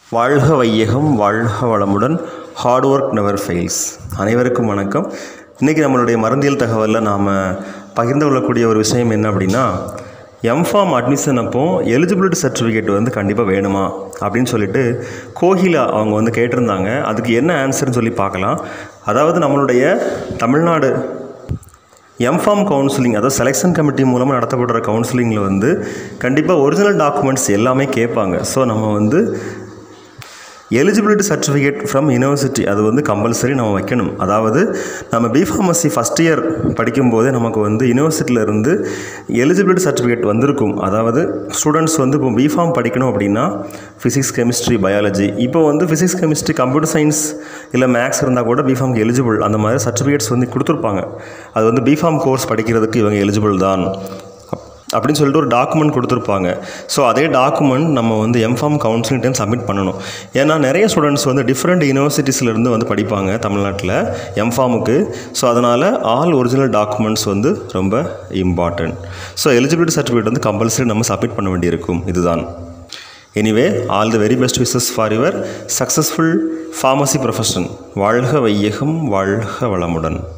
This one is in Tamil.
வாழ்க வையகம் வாழ்க வளமுடன் ஹார்ட் ஒர்க் நெவர் ஃபெயில்ஸ் அனைவருக்கும் வணக்கம் இன்றைக்கி நம்மளுடைய மருந்தியல் தகவலில் நாம் பகிர்ந்து கொள்ளக்கூடிய ஒரு விஷயம் என்ன அப்படின்னா எம்ஃபார்ம் அட்மிஷன் அப்போ எலிஜிபிலிட்டி சர்டிஃபிகேட் வந்து கண்டிப்பாக வேணுமா அப்படின்னு சொல்லிட்டு கோகிலா அவங்க வந்து கேட்டிருந்தாங்க அதுக்கு என்ன ஆன்சர்னு சொல்லி பார்க்கலாம் அதாவது நம்மளுடைய தமிழ்நாடு எம்ஃபார்ம் கவுன்சிலிங் அதாவது செலெக்ஷன் கமிட்டி மூலமாக நடத்தப்படுற கவுன்சிலிங்கில் வந்து கண்டிப்பாக ஒரிஜினல் டாக்குமெண்ட்ஸ் எல்லாமே கேட்பாங்க ஸோ நம்ம வந்து எலிஜிபிலிட்டி சர்டிஃபிகேட் ஃப்ரம் யூனிவர்சிட்டி அது வந்து கம்பல்சரி நம்ம வைக்கணும் அதாவது நம்ம பிஃபார்மசி ஃபஸ்ட் இயர் படிக்கும்போதே நமக்கு வந்து யூனிவர்சிட்டியில் இருந்து எலிஜிபிலிட்டி சர்டிஃபிகேட் வந்திருக்கும் அதாவது ஸ்டூடெண்ட்ஸ் வந்து இப்போ பிஃபார்ம் படிக்கணும் அப்படின்னா ஃபிசிக்ஸ் கெமிஸ்ட்ரி பயாலஜி இப்போ வந்து ஃபிசிக்ஸ் கெமிஸ்ட்ரி கம்ப்யூட்டர் சயின்ஸ் இல்லை மேக்ஸ் இருந்தால் கூட பிஃபார்ம்க்கு எலிஜிபிள் அந்த மாதிரி சர்டிஃபிகேட்ஸ் வந்து கொடுத்துருப்பாங்க அது வந்து பிஃபார்ம் கோர்ஸ் படிக்கிறதுக்கு இவங்க எலிஜிபிள் தான் அப்படின்னு சொல்லிட்டு ஒரு டாக்குமெண்ட் கொடுத்துருப்பாங்க ஸோ அதே டாக்குமெண்ட் நம்ம வந்து எம்ஃபார்ம் கவுன்சிலிங் டைம் சப்மிட் பண்ணணும் ஏன்னா நிறைய ஸ்டூடெண்ட்ஸ் வந்து டிஃப்ரெண்ட் யூனிவர்சிட்டிஸ்லேருந்து வந்து படிப்பாங்க தமிழ்நாட்டில் எம்ஃபார்முக்கு ஸோ அதனால் ஆல் ஒரிஜினல் டாக்குமெண்ட்ஸ் வந்து ரொம்ப இம்பார்ட்டண்ட் ஸோ எலிஜிபிலிட்டி சர்டிஃபிகேட் வந்து கம்பல்சரி நம்ம சப்மிட் பண்ண வேண்டியிருக்கும் இதுதான் anyway all the very best wishes for your successful pharmacy profession வாழ்க வையகம் வாழ்க வளமுடன்